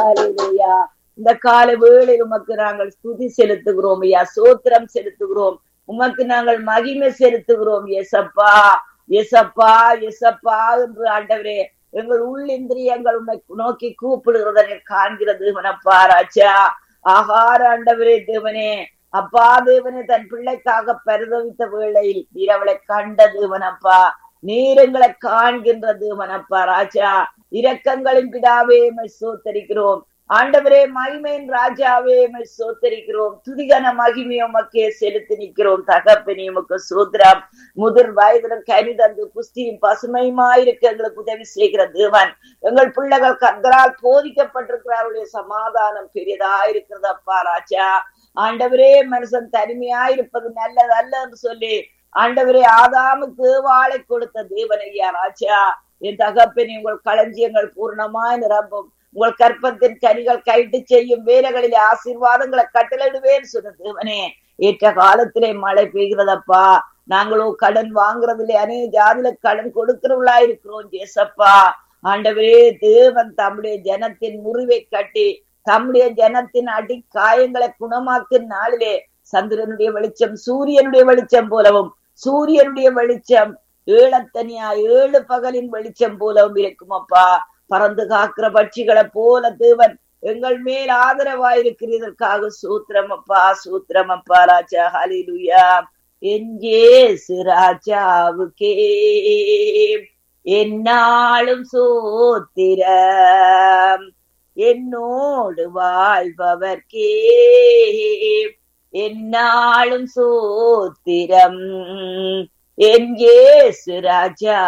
ஹalleluya இந்த கால வேளையில் உமக்கு நாங்கள் ஸ்துதி செலுத்துகிறோம் ஐயா சோத்திரம் செலுத்துகிறோம் உமக்கு நாங்கள் மகிமை செலுத்துகிறோம் எசப்பா எசப்பா எசப்பா என்று ஆண்டவரே எங்கள் உள்ளிந்திரியங்கள் உண்மை நோக்கி கூப்பிடுகிறதை காண்கிற தேவனப்பா ராஜா ஆகார ஆண்டவரே தேவனே அப்பா தேவனே தன் பிள்ளைக்காக பரிதவித்த வேளையில் நீர் அவளை கண்ட தேவனப்பா நீர் எங்களை காண்கின்ற தேவனப்பா ராஜா இரக்கங்களின் பிதாவே மை சோத்தரிக்கிறோம் ஆண்டவரே மகிமையின் ராஜாவே மை சோத்தரிக்கிறோம் துதிகன மகிமை உமக்கே செலுத்தி நிற்கிறோம் தகப்பனே உமக்கு சோத்ரம் முதிர் வயதிலும் கனி தந்து புஸ்தியும் பசுமையுமாயிருக்க எங்களுக்கு உதவி செய்கிற தேவன் எங்கள் பிள்ளைகள் கர்த்தரால் போதிக்கப்பட்டிருக்கிறாருடைய சமாதானம் பெரியதா இருக்கிறதப்பா ராஜா ஆண்டவரே மனுஷன் தனிமையா இருப்பது நல்லது அல்ல என்று சொல்லி ஆண்டவரே ஆதாமுக்கு வாழை கொடுத்த தேவனையா ராஜா என் தகப்பனே உங்கள் களஞ்சியங்கள் பூர்ணமாய் நிரம்பும் உங்கள் கற்பத்தின் கனிகள் கைட்டு செய்யும் வேலைகளிலே ஆசீர்வாதங்களை கட்டளிடுவேன் சொன்ன தேவனே ஏற்ற காலத்திலே மழை பெய்கிறதப்பா நாங்களோ கடன் வாங்குறதுல அநேக ஜாதியில கடன் கொடுக்கிறவங்களா இருக்கிறோம் ஜேசப்பா ஆண்டவரே தேவன் தம்முடைய ஜனத்தின் முறிவை கட்டி தம்முடைய ஜனத்தின் அடி காயங்களை குணமாக்கும் நாளிலே சந்திரனுடைய வெளிச்சம் சூரியனுடைய வெளிச்சம் போலவும் சூரியனுடைய வெளிச்சம் ஏழத்தனியா ஏழு பகலின் வெளிச்சம் போலவும் இருக்கும் அப்பா பறந்து காக்கிற பட்சிகளை போல தேவன் எங்கள் மேல் ஆதரவாயிருக்கிறதற்காக சூத்திரம் அப்பா சூத்திரம் அப்பா ராஜா ஹலிலுயா எங்கே ராஜாவுக்கே என்னாலும் சோத்திரம் என்னோடு வாழ்பவர்க்கே என்னாலும் சோத்திரம் என் ராஜா